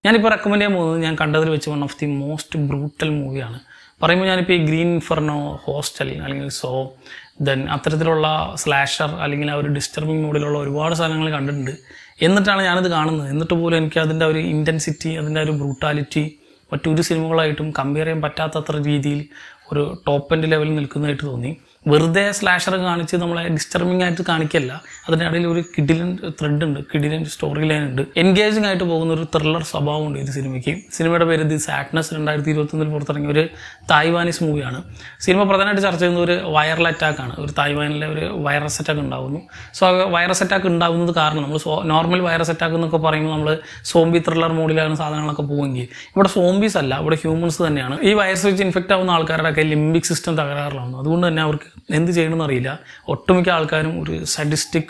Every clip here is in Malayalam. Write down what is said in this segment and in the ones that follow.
ഞാനിപ്പോൾ റെക്കമെൻഡ് ചെയ്യാൻ പോകുന്നത് ഞാൻ കണ്ടതിൽ വെച്ച് one of the most brutal മൂവിയാണ് പറയുമ്പോൾ ഞാനിപ്പോൾ ഈ ഗ്രീൻ ഫെർണോ ഹോസ്റ്റൽ അല്ലെങ്കിൽ സോ ദെൻ അത്തരത്തിലുള്ള സ്ലാഷർ അല്ലെങ്കിൽ ആ ഒരു ഡിസ്റ്റർബിങ് മോഡിലുള്ള ഒരുപാട് സാധനങ്ങൾ കണ്ടിട്ടുണ്ട് എന്നിട്ടാണ് ഞാനിത് കാണുന്നത് എന്നിട്ട് പോലും എനിക്ക് അതിൻ്റെ ഒരു ഇൻറ്റൻസിറ്റി അതിൻ്റെ ഒരു ബ്രൂട്ടാലിറ്റി മറ്റൊരു സിനിമകളായിട്ടും കമ്പയർ ചെയ്യാൻ പറ്റാത്തത്ര രീതിയിൽ ഒരു ടോപ്പ് എൻഡ് ലെവലിൽ നിൽക്കുന്നതായിട്ട് തോന്നി വെറുതെ സ്ലാഷർ കാണിച്ച് നമ്മളെ ഡിസ്റ്റർബിംഗ് ആയിട്ട് കാണിക്കല്ല അതിനിടയിൽ ഒരു കിഡിലൻ ത്രെഡ് ഉണ്ട് കിഡിലൻ സ്റ്റോറി ലൈൻ ഉണ്ട് എൻഗേജിംഗ് ആയിട്ട് പോകുന്ന ഒരു ത്രില്ലർ സ്വഭാവമുണ്ട് ഇത് സിനിമയ്ക്ക് സിനിമയുടെ പേര് ദി സാഡ്നസ് രണ്ടായിരത്തി ഇരുപത്തൊന്നിൽ പുറത്തിറങ്ങിയ ഒരു തായ്വാനീസ് മൂവിയാണ് സിനിമ പ്രധാനമായിട്ട് ചർച്ച ചെയ്യുന്ന ഒരു വൈറൽ അറ്റാക്കാണ് ഒരു തായ്വാനിലെ ഒരു വൈറസ് അറ്റാക്ക് ഉണ്ടാകുന്നു സോ ആ വൈറസ് അറ്റാക്ക് ഉണ്ടാകുന്നത് കാരണം നമ്മൾ സോ നോർമൽ വൈറസ് അറ്റാക്ക് എന്നൊക്കെ പറയുമ്പോൾ നമ്മൾ സോംബി ത്രില്ലർ മോഡിലാണ് സാധനങ്ങളൊക്കെ പോവുമെങ്കിൽ ഇവിടെ സോംബീസ് അല്ല ഇവിടെ ഹ്യൂമൻസ് തന്നെയാണ് ഈ വൈറസ് വെച്ച് ഇൻഫെക്റ്റ് ആവുന്ന ആൾക്കാരുടെ ഒക്കെ ലിംബിക് സിസ്റ്റം തകരാറിലാവുന്നു അതുകൊണ്ട് തന്നെ അവർക്ക് എന്ത് ചെയ്യണമെന്ന് അറിയില്ല ഒട്ടുമിക്ക ആൾക്കാരും ഒരു സഡിസ്റ്റിക്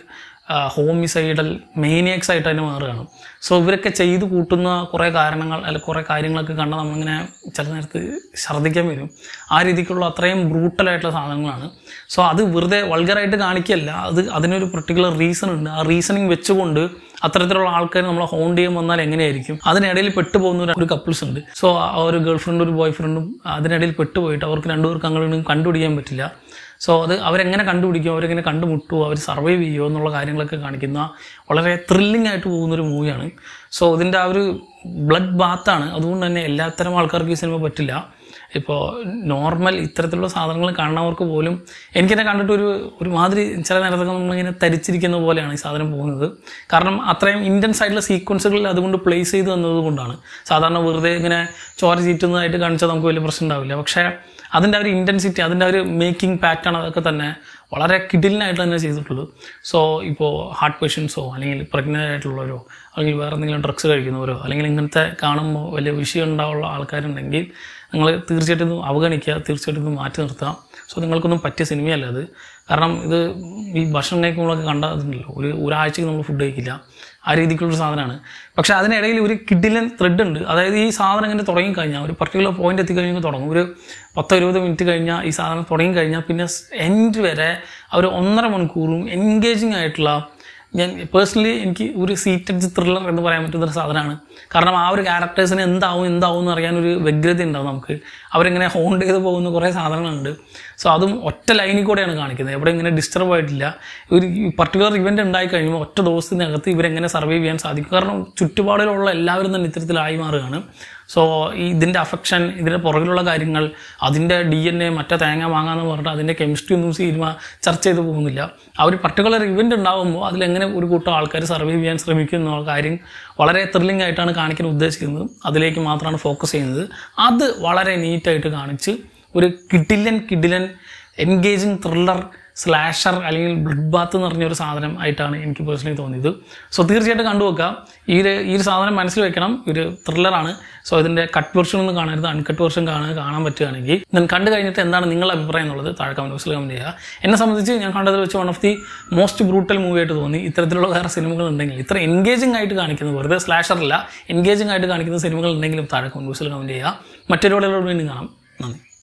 ഹോമിസൈഡൽ മേനിയക്സ് ആയിട്ട് തന്നെ മാറുകയാണ് സോ ഇവരൊക്കെ ചെയ്ത് കൂട്ടുന്ന കുറേ കാരണങ്ങൾ അല്ല കുറേ കാര്യങ്ങളൊക്കെ കണ്ടാൽ നമ്മളിങ്ങനെ ചില നേരത്ത് ഛർദ്ദിക്കാൻ വരും ആ രീതിക്കുള്ള അത്രയും ബ്രൂട്ടലായിട്ടുള്ള സാധനങ്ങളാണ് സോ അത് വെറുതെ വൾഗറായിട്ട് കാണിക്കല്ല അത് അതിനൊരു പെർട്ടിക്കുലർ റീസൺ ഉണ്ട് ആ റീസണിങ് വെച്ചുകൊണ്ട് അത്തരത്തിലുള്ള ആൾക്കാർ നമ്മളെ ഹോണ്ട് ചെയ്യാൻ വന്നാൽ എങ്ങനെയായിരിക്കും അതിനിടയിൽ പെട്ടുപോകുന്ന ഒരു- ഒരു കപ്പിൾസ് ഉണ്ട് സോ ആ ഒരു ഗേൾ ഫ്രണ്ടും ഒരു ബോയ് ഫ്രണ്ടും അതിനിടയിൽ പെട്ടുപോയിട്ട് അവർക്ക് രണ്ടുപേർക്ക് അങ്ങോട്ടും കണ്ടുപിടിക്കാൻ പറ്റില്ല സോ അത് അവരെങ്ങനെ കണ്ടുപിടിക്കും അവരെങ്ങനെ കണ്ടുമുട്ടുമോ അവർ സർവൈവ് ചെയ്യുമോ എന്നുള്ള കാര്യങ്ങളൊക്കെ കാണിക്കുന്ന വളരെ ത്രില്ലിംഗ് ആയിട്ട് പോകുന്ന ഒരു മൂവിയാണ് സോ ഇതിൻ്റെ ആ ഒരു ബ്ലഡ് ബാത്താണ് അതുകൊണ്ട് തന്നെ എല്ലാത്തരം ആൾക്കാർക്ക് ഈ സിനിമ പറ്റില്ല ഇപ്പോൾ നോർമൽ ഇത്തരത്തിലുള്ള സാധനങ്ങൾ കാണുന്നവർക്ക് പോലും എനിക്കെന്നെ കണ്ടിട്ട് ഒരു ഒരുമാതിരി ചില നേരത്തൊക്കെ നമ്മളിങ്ങനെ തരിച്ചിരിക്കുന്ന പോലെയാണ് ഈ സാധനം പോകുന്നത് കാരണം അത്രയും ഇൻറ്റൻസ് ആയിട്ടുള്ള സീക്വൻസുകളിൽ അതുകൊണ്ട് പ്ലേസ് ചെയ്ത് തന്നത് കൊണ്ടാണ് സാധാരണ വെറുതെ ഇങ്ങനെ ചോര ചീറ്റുന്നതായിട്ട് കാണിച്ചാൽ നമുക്ക് വലിയ പ്രശ്നം ഉണ്ടാവില്ല പക്ഷേ അതിൻ്റെ ഒരു ഇൻറ്റൻസിറ്റി അതിൻ്റെ ഒരു മേക്കിംഗ് പാറ്റേൺ അതൊക്കെ തന്നെ വളരെ കിഡിലിനായിട്ട് തന്നെ ചെയ്തിട്ടുള്ളൂ സോ ഇപ്പോൾ ഹാർട്ട് പേഷ്യൻസോ അല്ലെങ്കിൽ പ്രഗ്നൻ്റ് ആയിട്ടുള്ളവരോ അല്ലെങ്കിൽ വേറെ എന്തെങ്കിലും ഡ്രഗ്സ് കഴിക്കുന്നവരോ അല്ലെങ്കിൽ ഇങ്ങനത്തെ കാണുമ്പോൾ വലിയ വിഷയം ഉണ്ടാവുള്ള ആൾക്കാരുണ്ടെങ്കിൽ നിങ്ങൾ തീർച്ചയായിട്ടും ഇത് അവഗണിക്കുക തീർച്ചയായിട്ടും ഇത് മാറ്റി നിർത്തുക സോ നിങ്ങൾക്കൊന്നും പറ്റിയ സിനിമയല്ല അത് കാരണം ഇത് ഈ ഭക്ഷണം കഴിക്കുമ്പോഴൊക്കെ കണ്ടതുണ്ടല്ലോ ഒരു ഒരാഴ്ചക്ക് നമ്മൾ ഫുഡ് കഴിക്കില്ല ആ രീതിക്കുള്ളൊരു സാധനമാണ് പക്ഷേ അതിനിടയിൽ ഒരു കിഡിലൻ ത്രെഡ് ഉണ്ട് അതായത് ഈ സാധനം ഇങ്ങനെ തുടങ്ങിക്കഴിഞ്ഞാൽ ഒരു പർട്ടിക്കുലർ പോയിന്റ് എത്തിക്കഴിഞ്ഞാൽ തുടങ്ങും ഒരു പത്തോ ഇരുപത് മിനിറ്റ് കഴിഞ്ഞാൽ ഈ സാധനം തുടങ്ങിക്കഴിഞ്ഞാൽ പിന്നെ എൻഡ് വരെ ആ ഒരു ഒന്നര മണിക്കൂറും എൻഗേജിങ് ആയിട്ടുള്ള ഞാൻ പേഴ്സണലി എനിക്ക് ഒരു സീറ്റഡ് ത്രില്ലർ എന്ന് പറയാൻ പറ്റുന്ന ഒരു സാധനമാണ് കാരണം ആ ഒരു ക്യാരക്ടേഴ്സിന് എന്താവും എന്താവും എന്ന് അറിയാൻ ഒരു വ്യഗ്രത ഉണ്ടാവും നമുക്ക് അവരിങ്ങനെ ഹോണ്ട് ചെയ്ത് പോകുന്ന കുറേ സാധനങ്ങളുണ്ട് സോ അതും ഒറ്റ ലൈനിൽ കൂടെയാണ് കാണിക്കുന്നത് എവിടെ ഇങ്ങനെ ഡിസ്റ്റർബ് ആയിട്ടില്ല ഒരു പർട്ടിക്കുലർ ഇവൻ്റ് ഉണ്ടായി കഴിയുമ്പോൾ ഒറ്റ ദിവസത്തിനകത്ത് ഇവരെങ്ങനെ സർവൈവ് ചെയ്യാൻ സാധിക്കും കാരണം ചുറ്റുപാടിലുള്ള എല്ലാവരും തന്നെ ഇത്തരത്തിലായി മാറുകയാണ് സോ ഈ ഇതിൻ്റെ അഫെക്ഷൻ ഇതിൻ്റെ പുറകിലുള്ള കാര്യങ്ങൾ അതിൻ്റെ ഡി എൻ എ മറ്റേ തേങ്ങ വാങ്ങാന്ന് പറഞ്ഞിട്ട് അതിൻ്റെ കെമിസ്ട്രി ഒന്നും സിനിമ ചർച്ച ചെയ്ത് പോകുന്നില്ല ആ ഒരു പർട്ടിക്കുലർ ഇവൻ്റ് ഉണ്ടാകുമ്പോൾ അതിലെങ്ങനെ ഒരു കൂട്ടം ആൾക്കാർ സർവൈവ് ചെയ്യാൻ ശ്രമിക്കും എന്നുള്ള കാര്യം വളരെ ത്രില്ലിംഗ് ആയിട്ടാണ് കാണിക്കാൻ ഉദ്ദേശിക്കുന്നത് അതിലേക്ക് മാത്രമാണ് ഫോക്കസ് ചെയ്യുന്നത് അത് വളരെ നീറ്റായിട്ട് കാണിച്ച് ഒരു കിഡിലൻ കിഡിലൻ എൻഗേജിങ് ത്രില്ലർ സ്ലാഷർ അല്ലെങ്കിൽ ബ്ലഡ് ബാത്ത് എന്ന് പറഞ്ഞ ഒരു സാധനം ആയിട്ടാണ് എനിക്ക് പേഴ്സണലി തോന്നിയത് സോ തീർച്ചയായിട്ടും കണ്ടുവെക്കാം ഈ ഒരു ഈ ഒരു സാധനം മനസ്സിൽ വെക്കണം ഒരു ത്രില്ലറാണ് സോ ഇതിൻ്റെ കട്ട് വെർഷൻ ഒന്നും കാണരുത് അൺകട്ട് വെർഷൻ കാണാൻ കാണാൻ പറ്റുകയാണെങ്കിൽ ഞാൻ കണ്ടു കഴിഞ്ഞിട്ട് എന്താണ് നിങ്ങളുടെ അഭിപ്രായം എന്നുള്ളത് താഴെ കമൻറ്റ് ബോക്സിൽ കമൻറ്റ് ചെയ്യുക എന്നെ സംബന്ധിച്ച് ഞാൻ കണ്ടതിൽ വെച്ച് one of the most brutal movie ആയിട്ട് തോന്നി ഇത്തരത്തിലുള്ള വേറെ സിനിമകൾ ഉണ്ടെങ്കിൽ ഇത്ര എൻഗേജിംഗ് ആയിട്ട് കാണിക്കുന്നത് വെറുതെ സ്ലാഷറല്ല എൻഗേജിംഗ് ആയിട്ട് കാണിക്കുന്ന സിനിമകൾ ഉണ്ടെങ്കിലും താഴെ കമൻറ്റ് ബോക്സിൽ കമൻറ്റ് ചെയ്യുക മറ്റൊരു വീണ്ടും കാണാം നന്ദി